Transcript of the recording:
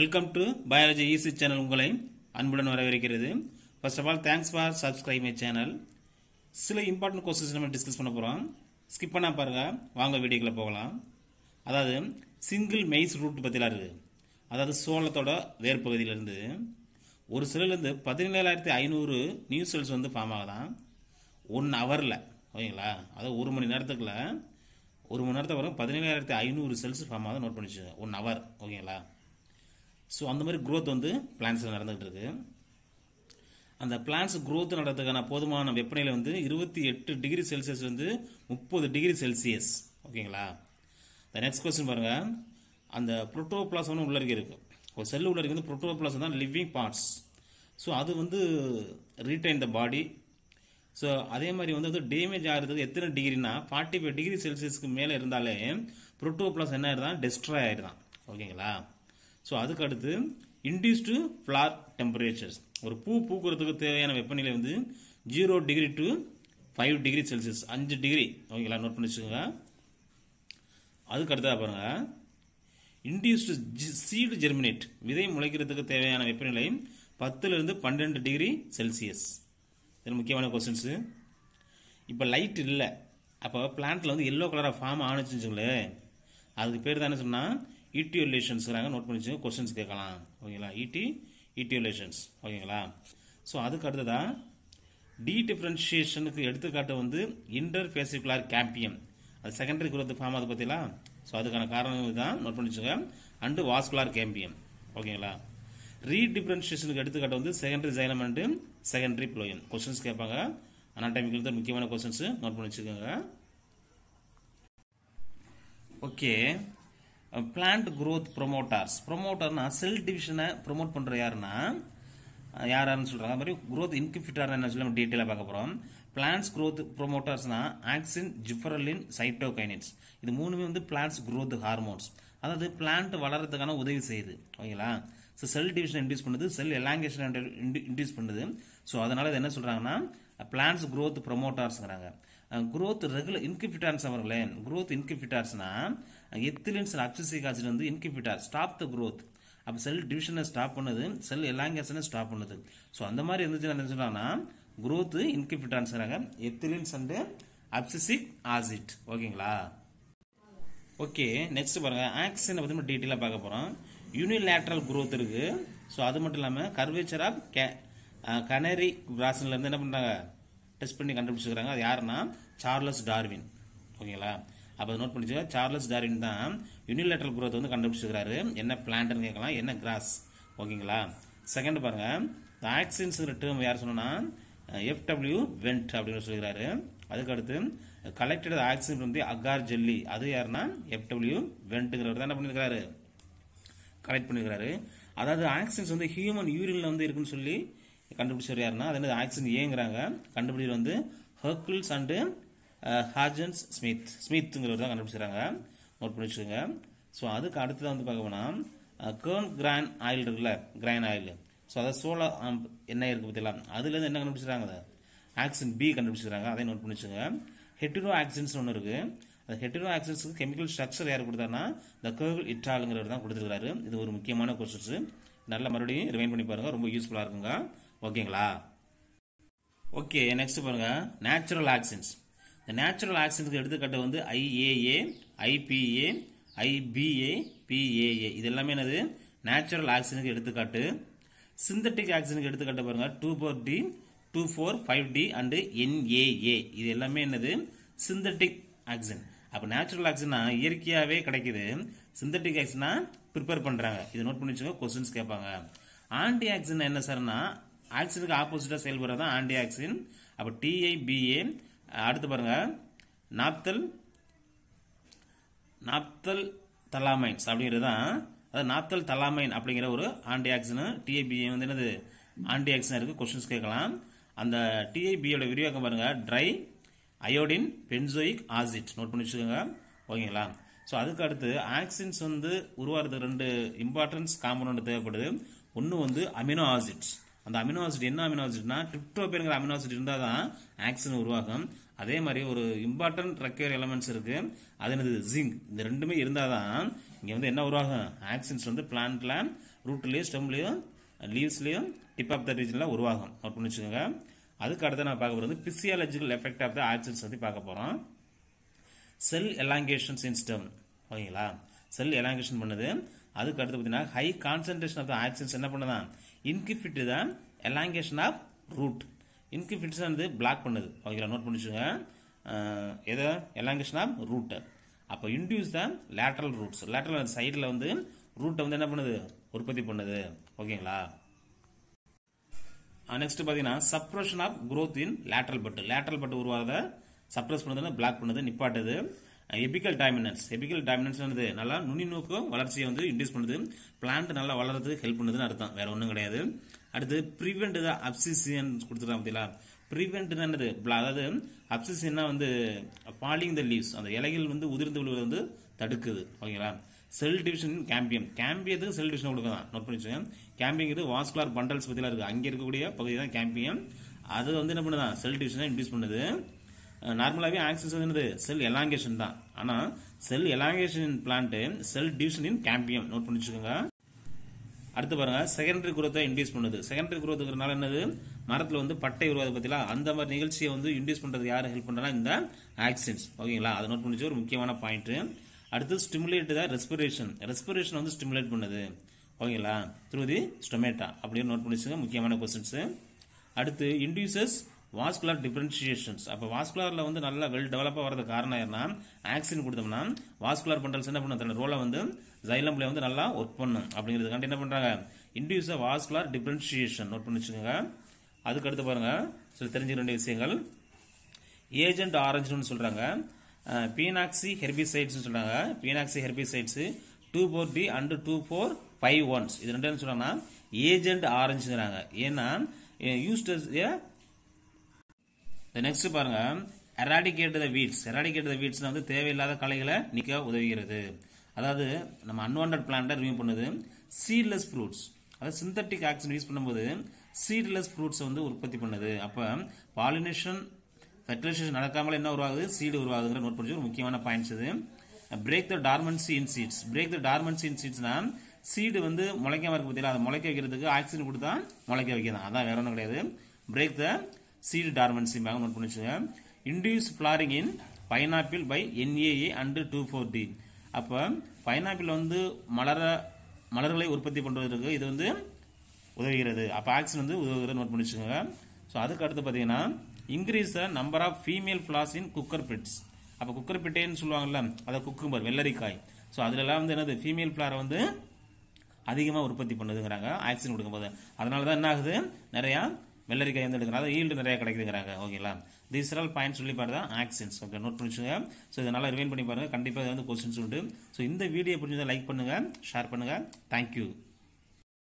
welcome to biology easy channel உங்களை அன்புடன் வரவேற்கிறது first of all thanks for subscribe my channel சில important questions நம்ம டிஸ்கஸ் பண்ண போகிறோம் ஸ்கிப் பண்ணா பாருங்க வாங்க வீடியோக்குள்ள போகலாம் அதாவது சிங்கிள் மெய்ஸ் ரூட் பற்றிலாம் இருக்குது அதாவது சோளத்தோட வேர் பகுதியிலேருந்து ஒரு செல்லுலேருந்து பதினேழாயிரத்தி ஐநூறு நியூ செல்ஸ் வந்து ஃபார்ம் ஆகுதான் ஒன் ஹவரில் ஓகேங்களா அதாவது ஒரு மணி நேரத்துக்குள்ள ஒரு மணி நேரத்துக்கு வரும் பதினேழாயிரத்தி ஐநூறு செல்ஸ் ஃபார்ம் ஆகுது நோட் பண்ணிச்சு ஒன் ஹவர் ஓகேங்களா ஸோ அந்த மாதிரி growth வந்து பிளான்ஸில் நடந்துகிட்டு இருக்கு அந்த பிளான்ஸ் growth நடக்கிறதுக்கான போதுமான வெப்பநிலை வந்து இருபத்தி எட்டு டிகிரி செல்சியஸ் வந்து முப்பது டிகிரி செல்சியஸ் ஓகேங்களா இந்த நெக்ஸ்ட் கொஸ்டின் பாருங்க அந்த புரோட்டோபிளாசம்னு உள்ள இருக்கு ஒரு செல் உள்ள இருக்கு வந்து புரோட்டோபிளாசம் தான் லிவிங் பார்ட்ஸ் ஸோ அது வந்து ரீடைன் த பாடி ஸோ அதே மாதிரி வந்து அது டேமேஜ் ஆகிறதுக்கு எத்தனை டிகிரினா ஃபார்ட்டி ஃபைவ் டிகிரி செல்சியஸ்க்கு மேலே இருந்தாலே புரோட்டோபிளாஸ் என்ன ஆயிருதான் டெஸ்ட்ராய் ஆயிருதான் ஓகேங்களா ஸோ அதுக்கு அடுத்து இன்டியூஸ்டு ஃப்ளார் டெம்பரேச்சர்ஸ் ஒரு பூ பூக்கிறதுக்கு தேவையான வெப்பநிலை வந்து zero degree to five degree Celsius அஞ்சு டிகிரி ஓகேங்களா நோட் பண்ணி வச்சுக்கோங்க அதுக்கு அடுத்ததாக பாருங்க இன்டியூஸ்டு சீடு ஜெர்மினேட் விதை முளைக்கிறதுக்கு தேவையான வெப்பநிலை பத்துலேருந்து பன்னெண்டு டிகிரி செல்சியஸ் இது முக்கியமான கொஸ்டின்ஸு இப்போ லைட் இல்லை அப்போ பிளான்ட்டில் வந்து எல்லோ கலராக ஃபார்ம் ஆணுச்சுன்னு வச்சுங்களேன் அதுக்கு பேர் தான் என்ன சொன்னால் ஈட்டியோலேஷன்ஸ்ங்கிறாங்க நோட் பண்ணி வச்சுங்க கொஸ்டின்ஸ் கேட்கலாம் ஓகேங்களா ஈட்டி ஈட்டியோலேஷன்ஸ் ஓகேங்களா ஸோ அதுக்கு அடுத்ததான் டி டிஃப்ரென்ஷியேஷனுக்கு எடுத்துக்காட்டு வந்து இன்டர் பேசிகுலார் கேம்பியம் அது செகண்டரி குரோத் ஃபார்ம் ஆகுது பார்த்தீங்களா ஸோ அதுக்கான காரணம் இதுதான் நோட் பண்ணி வச்சுங்க அண்டு வாஸ்குலார் கேம்பியம் ஓகேங்களா ரீடிஃபரன்ஷியேஷனுக்கு எடுத்துக்காட்டு வந்து secondary xylem and secondary phloem questions கேட்பாங்க அனாட்டமிக்கல் தான் முக்கியமான கொஸ்டின்ஸ் நோட் பண்ணி வச்சுக்கோங்க ஓகே பிளான்ட் growth ப்ரொமோட்டர்ஸ் ப்ரொமோட்டர்னா செல் டிவிஷனை ப்ரொமோட் பண்ணுற யாருன்னா அஹ் யார் யாருன்னு சொல்கிறாங்க மாதிரி growth இன்கிஃபிட்டர் என்ன சொல்லி நம்ம டீட்டெயிலாக பார்க்க போகிறோம் பிளான்ஸ் growth ப்ரொமோட்டர்ஸ்னா ஆக்சின் ஜிஃபரலின் சைட்டோகைனின்ஸ் இது மூணுமே வந்து பிளான்ஸ் growth ஹார்மோன்ஸ் அதாவது பிளான்ட் வளர்றதுக்கான உதவி செய்யுது ஓகேங்களா ஸோ செல் டிவிஷன் இன்டியூஸ் பண்ணுது செல் எலாங்கேஷன் இன்டியூஸ் பண்ணுது ஸோ அதனால இது என்ன சொல்கிறாங்கன்னா பிளான்ஸ் growth ப்ரொமோட்டர்ஸ்ங்கிறாங்க growth ரெகுலர் இன்கிபிட்டார்ஸ் அவர்களே growth இன்கிபிட்டார்ஸ்னா எத்திலின்ஸ் அப்சிசிக் ஆசிட் வந்து இன்கிபிட்டார் ஸ்டாப் த growth அப்போ செல் டிவிஷனை ஸ்டாப் பண்ணுது செல் எலாங்கேஷனை ஸ்டாப் பண்ணுது ஸோ அந்த மாதிரி இருந்துச்சுன்னா என்ன சொல்றாங்கன்னா growth இன்கிபிட்டான்ஸ்ங்கிறாங்க எத்திலின்ஸ் அண்டு அப்சிசிக் ஆசிட் ஓகேங்களா ஓகே நெக்ஸ்ட் பாருங்க ஆக்சினை பற்றி நம்ம டீட்டெயிலாக பார்க்க போகிறோம் யூனிலேட்ரல் growth இருக்கு ஸோ அது மட்டும் இல்லாமல் கர்வேச்சர் ஆஃப் கே கனரி பிராசன்ல இருந்து என்ன பண்ணுறாங்க டெஸ்ட் பண்ணி கண்டுபிடிச்சிருக்காங்க அது யாருன்னா சார்லஸ் டார்வின் ஓகேங்களா அப்போ நோட் பண்ணிச்சுக்க சார்லஸ் டார்வின் தான் யூனிலேட்ரல் growth வந்து கண்டுபிடிச்சிருக்காரு என்ன பிளான்ட்னு கேட்கலாம் என்ன கிராஸ் ஓகேங்களா செகண்ட் பாருங்க ஆக்சின்ஸுங்கிற டேர்ம் யார் சொன்னா எஃப்டபிள்யூ வெண்ட் அப்படின்னு சொல்லிக்கிறாரு அதுக்கு அடுத்து கலெக்டட் ஆக்சின் வந்து அகார் ஜெல்லி அது யாருன்னா எஃப்டபிள்யூ வெண்ட்டுங்கிறவர் தான் என்ன பண்ணியிருக்காரு கலெக்ட் பண்ணியிருக்காரு அதாவது ஆக்சின்ஸ் வந்து ஹியூமன் யூரின்ல வந்து இருக்குன்னு சொல்லி கண்டுபிடிச்சவர் யாருன்னா அது என்ன ஆக்சின் ஏங்கிறாங்க கண்டுபிடிச்சவர் வந்து ஹர்கிள்ஸ் அண்டு ஹாஜன்ஸ் ஸ்மித் ஸ்மித்ங்கிறவர் தான் கண்டுபிடிச்சிருக்காங்க நோட் பண்ணி வச்சுக்கோங்க ஸோ அதுக்கு அடுத்ததான் வந்து பார்க்க போனால் கேர்ன் கிரான் ஆயில் இருக்குல்ல கிரான் ஆயில் ஸோ அதாவது சோள ஆம்ப் எண்ணெய் இருக்கு பார்த்தீங்களா அதுலேருந்து என்ன கண்டுபிடிச்சிருக்காங்க அதை ஆக்சின் பி கண்டுபிடிச்சிருக்காங்க அதை நோட் பண்ணி வச்சுக்கோங்க ஹெட்ரோ ஆக்சின்ஸ் ஒன்று இருக்கு அந்த ஹெட்ரோ ஆக்சின்ஸுக்கு கெமிக்கல் ஸ்ட்ரக்சர் யார் கொடுத்தாருன்னா இந்த கேர்கிள் இட்டாலுங்கிறவர் தான் கொடுத்துருக்காரு இது ஒரு முக்கியமான கொஸ்டின்ஸ் நல்லா மறுபடியும் ரிமைண்ட் பண்ணி பாருங்க ரொம்ப யூஸ்ஃபுல்லாக இருக்குங்க ஓகேங்களா ஓகே நெக்ஸ்ட் பாருங்க நேச்சுரல் ஆக்சின்ஸ் இந்த நேச்சுரல் ஆக்சின்ஸ்க்கு எடுத்துக்காட்டு வந்து ஐஏஏ ஐபிஏ ஐபிஏ பிஏஏ இது எல்லாமே என்னது நேச்சுரல் ஆக்சினுக்கு எடுத்துக்காட்டு சிந்தட்டிக் ஆக்சினுக்கு எடுத்துக்காட்டு பாருங்க two four D two four five D and NAA இது எல்லாமே என்னது சிந்தட்டிக் ஆக்சின் அப்போ நேச்சுரல் ஆக்சினா இயற்கையாகவே கிடைக்குது சிந்தட்டிக் ஆக்சினா ப்ரிப்பேர் பண்ணுறாங்க இது நோட் பண்ணி வச்சுக்கோங்க கொஸ்டின்ஸ் கேட்பாங்க ஆன்டி ஆக்சின் என்ன சார்னா ஆக்சினுக்கு ஆப்போசிட்டாக செயல்படுறது தான் ஆன்டி ஆக்சின் அப்போ டிஐபிஏ அடுத்து பாருங்க நாப்தல் நாப்தல் தலாமைன்ஸ் அப்படிங்கிறது தான் அதாவது நாப்தல் தலாமைன் அப்படிங்கிற ஒரு ஆன்டி ஆக்சின் டிஐபிஏ வந்து என்னது ஆன்டி ஆக்சின் இருக்கு கொஸ்டின்ஸ் கேட்கலாம் அந்த டிஐபியோட விரிவாக்கம் பாருங்க tri iodine benzoic acid note பண்ணி வச்சுக்கோங்க ஓகேங்களா ஸோ அதுக்கு அடுத்து ஆக்சின்ஸ் வந்து உருவாகிறதுக்கு ரெண்டு இம்பார்ட்டன்ஸ் காம்பனண்ட் தேவைப்படுது ஒன்று வந்து அமினோ ஆசிட்ஸ் அந்த அமினோ ஆசிட் என்ன அமினோ ஆசிட்னா ட்ரிப்டோபேனுங்கிற அமினோ ஆசிட் இருந்தால் தான் ஆக்சின் உருவாகும் அதே மாதிரி ஒரு இம்பார்ட்டன்ட் ரெக்யர் எலமெண்ட்ஸ் இருக்கு அது என்னது ஜிங்க் இந்த ரெண்டுமே இருந்தால் தான் இங்கே வந்து என்ன உருவாகும் ஆக்சின்ஸ் வந்து பிளான்ட்ல ரூட்லேயும் ஸ்டெம்லேயும் லீவ்ஸ்லேயும் டிப் ஆஃப் த ரீஜனில் உருவாகும் நோட் பண்ணி வச்சுக்கோங்க அதுக்கு அடுத்து நான் பார்க்க போகிறது physiological effect of the auxins பற்றி பார்க்க போகிறோம் செல் எலாங்கேஷன் சிஸ்டம் ஓகேங்களா செல் எலாங்கேஷன் பண்ணுது அதுக்கு அடுத்து பார்த்தீங்கன்னா high concentration of the auxins என்ன பண்ணுதான் இன்கிஃபிட் தான் எலாங்கேஷன் ஆஃப் ரூட் இன்கிஃபிட்ஸ் வந்து பிளாக் பண்ணுது ஓகேங்களா நோட் பண்ணிச்சுங்க எதை எலாங்கேஷன் ஆஃப் ரூட் அப்போ இன்டியூஸ் தான் லேட்ரல் ரூட்ஸ் லேட்ரல் சைடில் வந்து ரூட்டை வந்து என்ன பண்ணுது உற்பத்தி பண்ணுது ஓகேங்களா நெக்ஸ்ட் பார்த்தீங்கன்னா suppression of growth in lateral bud lateral bud உருவாகிறத சப்ரஸ் பண்ணுறது பிளாக் பண்ணுது நிப்பாட்டுது எபிக்கல் டாமினன்ஸ் எபிக்கல் டாமினன்ஸ் வந்து நல்லா நுனி நோக்கு வளர்ச்சியை வந்து இன்டியூஸ் பண்ணுது பிளான்ட் நல்லா வளர்றதுக்கு ஹெல்ப் பண்ணுதுன்னு அர்த்தம் வேற ஒன்றும் கிடையாது அடுத்து ப்ரிவெண்ட் த அப்சிசியன் கொடுத்துருக்காங்க பார்த்தீங்களா ப்ரிவெண்ட் என்னது bla- அதாவது அப்சிசியன்னா வந்து ஃபாலிங் த லீவ்ஸ் அந்த இலைகள் வந்து உதிர்ந்து விழுவதை வந்து தடுக்குது ஓகேங்களா செல் டிவிஷன் கேம்பியம் கேம்பியத்துக்கு செல் டிவிஷன் கொடுக்கலாம் நோட் பண்ணி வச்சுக்கோங்க கேம்பியம் இது வாஸ்குலார் பண்டல்ஸ் பற்றிலாம் இருக்கு அங்கே இருக்கக்கூடிய பகுதி தான் கேம்பியம் அது வந்து என்ன பண்ணுதான் செல் டிவிஷனை இன்டியூஸ் பண்ணுது நார்மலாகவே ஆக்சிஸ் வந்து என்னது செல் எலாங்கேஷன் தான் ஆனால் cell elongation plant cell division in cambium note பண்ணி வச்சுக்கோங்க அடுத்து பாருங்க செகண்டரி குரோத்தை இன்டியூஸ் பண்ணுது செகண்டரி குரோத்துங்கிறனால என்னது மரத்தில் வந்து பட்டை உருவாது பத்திலா அந்த மாதிரி நிகழ்ச்சியை வந்து இன்டியூஸ் பண்றது யார் ஹெல்ப் பண்றா இந்த ஆக்சின்ஸ் ஓகேங்களா அதை நோட் பண்ணிச்சு ஒரு முக்கியமான பாயிண்ட் அடுத்து ஸ்டிமுலேட் த ரெஸ்பிரேஷன் ரெஸ்பிரேஷன் வந்து ஸ்டிமுலேட் பண்ணுது ஓகேங்களா த்ரூ தி ஸ்டொமேட்டா அப்படியே நோட் பண்ணிச்சுங்க முக்கியமான கொஸ்டின்ஸ் அடுத்து இன்டியூசஸ் வாஸ்குலர் டிஃபரன்ஷியேஷன்ஸ் அப்போ வாஸ்குலரில் வந்து நல்லா வெல் டெவலப்பாக வரது காரணம் என்ன ஆக்சின் கொடுத்தோம்னா வாஸ்குலர் பண்டல்ஸ் என்ன பண்ணும் தன்னோட ரோலை வந்து ஜைலம்ல வந்து நல்லா ஒர்க் பண்ணும் அப்படிங்கிறதுக்காண்டி என்ன பண்ணுறாங்க இன்டியூஸ் வாஸ்குலர் டிஃபரன்ஷியேஷன் நோட் பண்ணி வச்சுக்கோங்க அதுக்கு அடுத்து பாருங்க சில தெரிஞ்சுக்க வேண்டிய விஷயங்கள் ஏஜென்ட் ஆரஞ்சுன்னு சொல்றாங்க பீனாக்சி ஹெர்பிசைட்ஸ் சொல்றாங்க phenoxy herbicides two four D and two four five ones இது ரெண்டு என்ன சொல்றாங்கன்னா ஏஜென்ட் ஆரஞ்சுங்கிறாங்க ஏன்னா யூஸ்டஸ் நெக்ஸ்ட் பாருங்க eradicate the weeds eradicate the weeds வந்து தேவையில்லாத களைகளை நீக்க உதவுகிறது அதாவது நம்ம அன்வான்ட் பிளான்ட்டை ரிமூவ் பண்ணுது சீட்லெஸ் ஃப்ரூட்ஸ் அதாவது சிந்தட்டிக் ஆக்சன் யூஸ் பண்ணும்போது சீட்லெஸ் ஃப்ரூட்ஸ் வந்து உற்பத்தி பண்ணுது அப்போ பாலினேஷன் ஃபெர்டிலைசேஷன் நடக்காமல் என்ன உருவாகுது சீடு உருவாகுதுங்கிற நோட் பண்ணி ஒரு முக்கியமான பாயிண்ட்ஸ் இது break the dormancy in seeds break the dormancy in சீட்ஸ்னா சீடு வந்து முளைக்காம இருக்கு பார்த்தீங்களா அதை முளைக்க வைக்கிறதுக்கு ஆக்சிஜன் கொடுத்தா முளைக்க வைக்கலாம் அதான் வேற ஒன்றும் கிடையாது break the seed dormancy note பண்ணி வச்சுங்க induce flowering in pineapple by NAA and two four D அப்போ பைனாப்பிள் வந்து மலர மலர்களை உற்பத்தி பண்ணுவதற்கு இது வந்து உதவுகிறது அப்போ ஆக்சிஜன் வந்து உதவுகிறது நோட் பண்ணி வச்சுக்கோங்க ஸோ அதுக்கு அடுத்து பார்த்தீங்கன்னா increase the number of female flowers in cucurbits அப்போ குக்கர் பிட்டேன்னு சொல்லுவாங்கல்ல அதை குக்கும்பர் வெள்ளரிக்காய் ஸோ அதுலலாம் வந்து என்னது ஃபீமேல் ஃபிளாரை வந்து அதிகமாக உற்பத்தி பண்ணுதுங்கிறாங்க ஆக்சிஜன் கொடுக்கும்போது அதனால தான் என்ன ஆகுது நிறையா வெள்ளரிக்காய் வந்து எடுக்கிறாங்க ஈல்டு நிறைய கிடைக்குதுங்கிறாங்க ஓகேங்களா தீஸ் ஆல் பாயிண்ட்ஸ் சொல்லி பாருங்க ஆக்சின்ஸ் ஓகே நோட் பண்ணிச்சுங்க ஸோ இதை நல்லா ரிவைன் பண்ணி பாருங்க கண்டிப்பாக இது வந்து கொஸ்டின்ஸ் உண்டு ஸோ இந்த வீடியோ பிடிச்சதை லைக் பண்ணுங்க ஷேர் பண்ணுங்க தேங்க்யூ